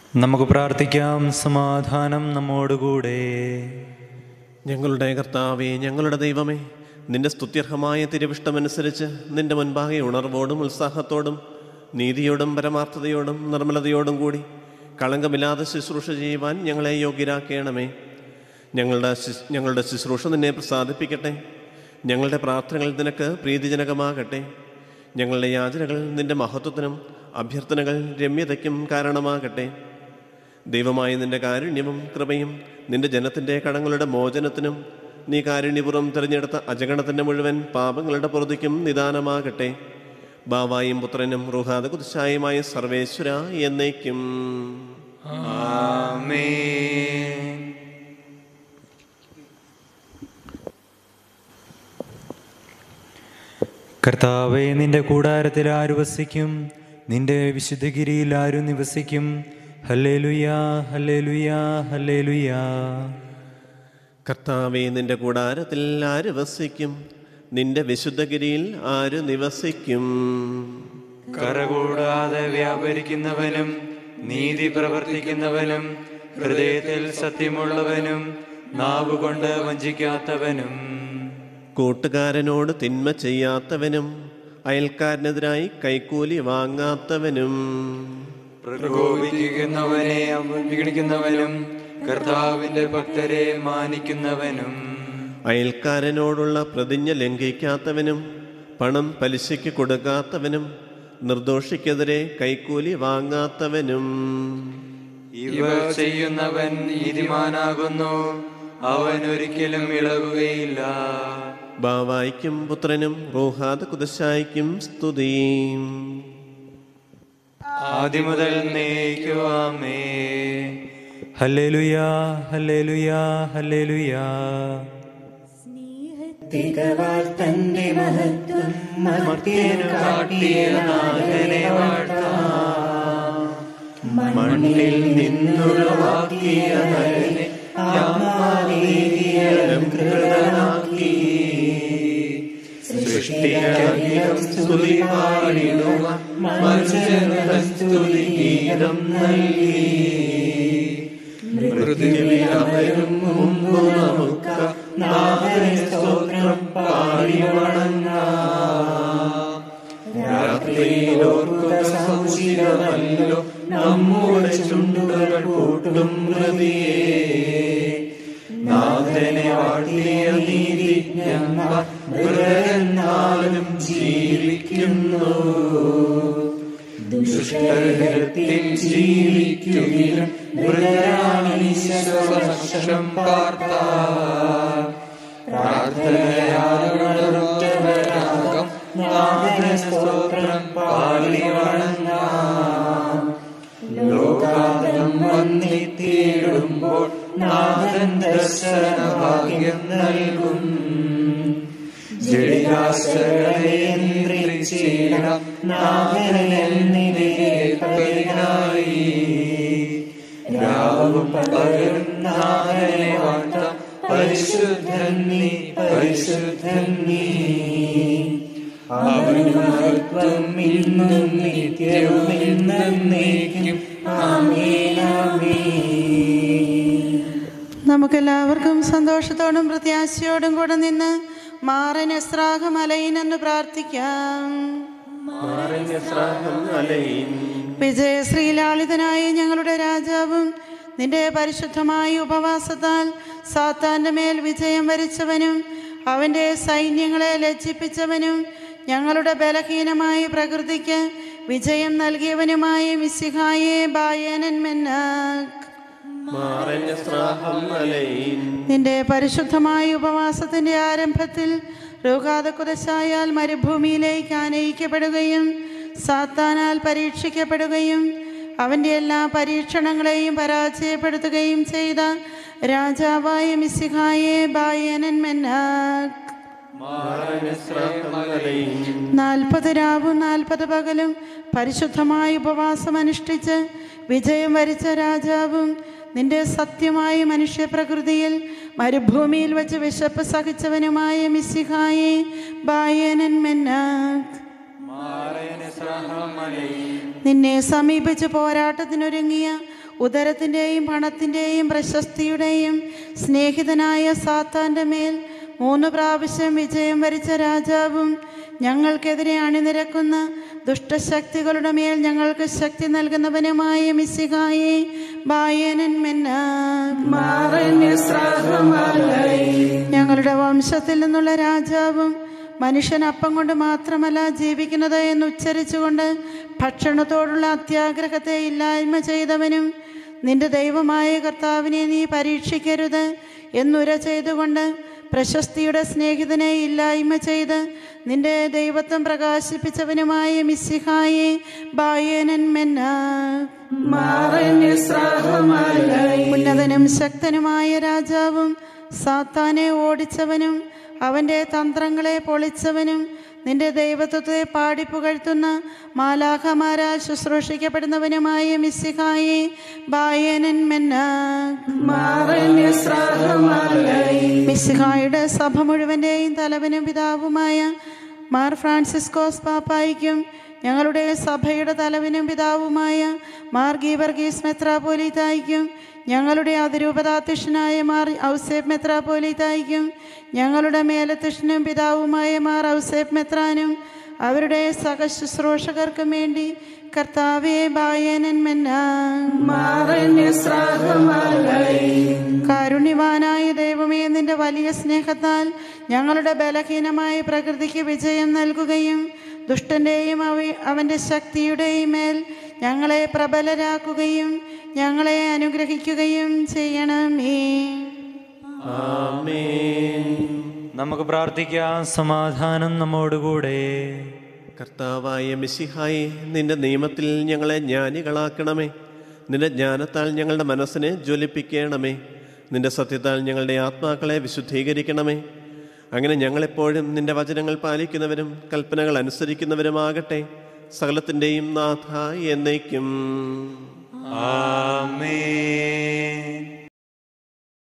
നമുക്ക് പ്രാർത്ഥിക്കാം സമാധാനം നമ്മോടുകൂടെ ഞങ്ങളുടെ കർത്താവേ ഞങ്ങളുടെ ദൈവമേ നിന്റെ സ്തുത്യർഹമായ തിരുവിഷ്ടമനുസരിച്ച് നിന്റെ മുൻപാകെ ഉണർവോടും ഉത്സാഹത്തോടും നീതിയോടും പരമാർത്ഥതയോടും നിർമ്മലതയോടും കൂടി കളങ്കമില്ലാതെ ശുശ്രൂഷ ചെയ്യുവാൻ ഞങ്ങളെ യോഗ്യരാക്കണമേ ഞങ്ങളുടെ ശുശ്- ഞങ്ങളുടെ ശുശ്രൂഷ നിന്നെ പ്രസാദിപ്പിക്കട്ടെ ഞങ്ങളുടെ പ്രാർത്ഥനകൾ നിനക്ക് പ്രീതിജനകമാകട്ടെ ഞങ്ങളുടെ യാചനകൾ നിന്റെ മഹത്വത്തിനും അഭ്യർത്ഥനകൾ രമ്യതയ്ക്കും കാരണമാകട്ടെ ദൈവമായ നിന്റെ കാരുണ്യവും കൃപയും നിന്റെ ജനത്തിൻ്റെ കടങ്ങളുടെ മോചനത്തിനും നീ കാരുണ്യപുറം തിരഞ്ഞെടുത്ത അജഗണത്തിൻ്റെ മുഴുവൻ പാപങ്ങളുടെ പൊറുതിക്കും നിദാനമാകട്ടെ ബാവായും പുത്രനും റുഹാദ കുതിശായുമായ സർവേശ്വര എന്നേക്കും ആമേൻ കർത്താവെ നിന്റെ കൂടാരത്തിൽ ആര് വസിക്കും നിന്റെ വിശുദ്ധഗിരിയിൽ ആരും നിവസിക്കും ഹല്ലേലുയാ ഹല്ലേലുയാ ഹല്ലേലുയാ കർത്താവെ നിന്റെ കൂടാരത്തിൽ ആര് വസിക്കും നിന്റെ വിശുദ്ധഗിരിയിൽ ആര് നിവസിക്കും കറകൂടാതെ വ്യാപരിക്കുന്നവനും നീതി പ്രവർത്തിക്കുന്നവനും ഹൃദയത്തിൽ സത്യമുള്ളവനും നാവുകൊണ്ട് വഞ്ചിക്കാത്തവനും കൂട്ടുകാരനോട് തിന്മ ചെയ്യാത്തവനും അയൽക്കാരനെതിരായി കൈക്കൂലി വാങ്ങാത്തവനും പ്രകോപിക്കുന്നവനെ അവഗണിക്കുന്നവനും കർത്താവിന്റെ ഭക്തരെ മാനിക്കുന്നവനും അയൽക്കാരനോടുള്ള പ്രതിജ്ഞ ലംഘിക്കാത്തവനും പണം പലിശയ്ക്ക് കൊടുക്കാത്തവനും നിർദോഷിക്കെതിരെ കൈക്കൂലി വാങ്ങാത്തവനും ഇവ ചെയ്യുന്നവൻ നീതിമാനാകുന്നു അവൻ ഒരിക്കലും ഇളകുകയില്ല ബാവായിക്കും പുത്രനും റൂഹാദ കുദശായിക്കും സ്തുതിയും ആദ്യമുതൽ നയിക്കുവാമേ ഹല്ലേലുയാ ഹല്ലേലുയാ ഹല്ലേലുയാ തികവാൽ തന്റെ മഹത്വം മർത്യനു കാട്ടിയ നാഥനെ വാഴ്ത്താം മണ്ണിൽ നിന്നുളവാക്കിയ നരനെ ആത്മാവേകിയ അലങ്കൃതനാക്കി സൃഷ്ടിക്കധികം സ്തുതി പാടിടുക മനുഷ്യരുടെ സ്തുതി ഗീതം നൽകി മൃദുവിലവരും മുമ്പ് നമുക്ക് നാഥനെ സ്തോത്രം പാടി വണങ്ങാം രാത്രിയിൽ ഓർക്കുക സമുചിതമല്ലോ നമ്മുടെ ചുണ്ടുകൾ കൂട്ടും ഹൃതിയെ നാഥനെ വാട്ടിയ നീതിജ്ഞന്മാർ മൃഗന്നാലും ജീവിക്കുന്നു ദുഷ്ടത്തിൽ ജീവിക്കുകയും മൃഗരാമീശ്വരം പാർത്ത പ്രാർത്ഥനയാലുണർന്നവരാകം നാഥന സ്തോത്രം പാടി വണങ്ങാം ലോകാന്തം വന്നിത്തീടുമ്പോൾ നാഥൻ ദർശനഭാഗ്യം നൽകും ജഡികാശകളെ നിയന്ത്രിച്ചിടാം നാഥനെന്നിവയെ പതിനായി രാവും പകലും നാഥനെ വാഴ്ത്താം പരിശുദ്ധൻ നീ പരിശുദ്ധൻ നീ അവന് മഹത്വം ഇന്നും നിത്യവും എന്നേക്കും ആമേൻ നമുക്കെല്ലാവർക്കും സന്തോഷത്തോടും പ്രത്യാശയോടും കൂടെ നിന്ന് മാറൻ എസ്രാഹ മലയിനെന്ന് പ്രാർത്ഥിക്കാം വിജയശ്രീലാളിതനായ ഞങ്ങളുടെ രാജാവും നിന്റെ പരിശുദ്ധമായ ഉപവാസത്താൽ സാത്താന്റെ മേൽ വിജയം വരിച്ചവനും അവൻ്റെ സൈന്യങ്ങളെ ലജ്ജിപ്പിച്ചവനും ഞങ്ങളുടെ ബലഹീനമായ പ്രകൃതിക്ക് വിജയം നൽകിയവനുമായ മിസിഹായെ ബായനൻ മെന്നാക്ക് മാറഞ്ഞ സ്രാഹം അലൈൻ നിന്റെ പരിശുദ്ധമായ ഉപവാസത്തിന്റെ ആരംഭത്തിൽ രോഗാതക്കുതശായാൽ മരുഭൂമിയിലേക്ക് ആനയിക്കപ്പെടുകയും സാത്താനാൽ പരീക്ഷിക്കപ്പെടുകയും അവൻ്റെ എല്ലാ പരീക്ഷണങ്ങളെയും പരാജയപ്പെടുത്തുകയും ചെയ്ത രാജാവായ മിസിഹായെ ബായനൻ മെന്നാക്ക് നാൽപ്പത് രാവും നാൽപ്പത് പകലും പരിശുദ്ധമായ ഉപവാസം അനുഷ്ഠിച്ച് വിജയം വരിച്ച രാജാവും നിന്റെ സത്യമായ മനുഷ്യപ്രകൃതിയിൽ മരുഭൂമിയിൽ വച്ച് വിശപ്പ് സഹിച്ചവനുമായ മിസ്സിഹായെ ബായനൻ മെന്നാക്ക് നിന്നെ സമീപിച്ച് പോരാട്ടത്തിനൊരുങ്ങിയ ഉദരത്തിൻ്റെയും പണത്തിൻ്റെയും പ്രശസ്തിയുടെയും സ്നേഹിതനായ സാത്താൻ്റെ മേൽ മൂന്ന് പ്രാവശ്യം വിജയം വരിച്ച രാജാവും ഞങ്ങൾക്കെതിരെ അണിനിരക്കുന്ന ദുഷ്ടശക്തികളുടെ മേൽ ഞങ്ങൾക്ക് ശക്തി നൽകുന്നവനുമായ മിസിഹായെ ബായനൻ മെന്നാ ഞങ്ങളുടെ വംശത്തിൽ നിന്നുള്ള രാജാവും മനുഷ്യൻ അപ്പം കൊണ്ട് മാത്രമല്ല ജീവിക്കുന്നത് എന്ന് ഉച്ചരിച്ചുകൊണ്ട് ഭക്ഷണത്തോടുള്ള അത്യാഗ്രഹത്തെ ഇല്ലായ്മ ചെയ്തവനും നിന്റെ ദൈവമായ കർത്താവിനെ നീ പരീക്ഷിക്കരുത് എന്നുര ചെയ്തുകൊണ്ട് പ്രശസ്തിയുടെ സ്നേഹിതനെ ഇല്ലായ്മ ചെയ്ത് നിന്റെ ദൈവത്വം പ്രകാശിപ്പിച്ചവനുമായ മിസ്സിഹായെ ബായനൻ മെന്നാ ഉന്നതനും ശക്തനുമായ രാജാവും സാത്താനെ ഓടിച്ചവനും അവൻ്റെ തന്ത്രങ്ങളെ പൊളിച്ചവനും നിന്റെ ദൈവത്വത്തെ പാടിപ്പുകഴ്ത്തുന്ന മാലാഖമാരാൽ ശുശ്രൂഷിക്കപ്പെടുന്നവനുമായ മിസ്സിഹായെ ബായനൻ മെന്നാ മിസ്സിഹായുടെ സഭ മുഴുവൻ്റെയും തലവനും പിതാവുമായ മാർ ഫ്രാൻസിസ്കോസ് പാപ്പായിക്കും ഞങ്ങളുടെ സഭയുടെ തലവനും പിതാവുമായ മാർ ഗീവർഗീസ് മെത്രാപോലിത്തായിക്കും ഞങ്ങളുടെ അതിരൂപതാധ്യക്ഷനായ മാർ ഔസേഫ് മെത്രാപോലിത്തായിക്കും ഞങ്ങളുടെ മേലധ്യക്ഷനും പിതാവുമായ മാർ ഔസേഫ് മെത്രാനും അവരുടെ സഹശുശ്രൂഷകർക്കും വേണ്ടി കർത്താവെ ബായനൻ മെന്നാ കാരുണ്യവാനായ ദൈവമേ നിന്റെ വലിയ സ്നേഹത്താൽ ഞങ്ങളുടെ ബലഹീനമായ പ്രകൃതിക്ക് വിജയം നൽകുകയും ദുഷ്ടൻ്റെയും അവ അവൻ്റെ ശക്തിയുടെയും മേൽ ഞങ്ങളെ പ്രബലരാക്കുകയും ഞങ്ങളെ അനുഗ്രഹിക്കുകയും ചെയ്യണമേ ആമേൻ നമുക്ക് പ്രാർത്ഥിക്കാം സമാധാനം നമ്മോടുകൂടെ കർത്താവായ മിശിഹായി നിന്റെ നിയമത്തിൽ ഞങ്ങളെ ജ്ഞാനികളാക്കണമേ നിന്റെ ജ്ഞാനത്താൽ ഞങ്ങളുടെ മനസ്സിനെ ജ്വലിപ്പിക്കണമേ നിന്റെ സത്യത്താൽ ഞങ്ങളുടെ ആത്മാക്കളെ വിശുദ്ധീകരിക്കണമേ അങ്ങനെ ഞങ്ങളെപ്പോഴും നിന്റെ വചനങ്ങൾ പാലിക്കുന്നവരും കൽപ്പനകൾ അനുസരിക്കുന്നവരുമാകട്ടെ സകലത്തിൻ്റെയും നാഥ എന്നേക്കും ആമേൻ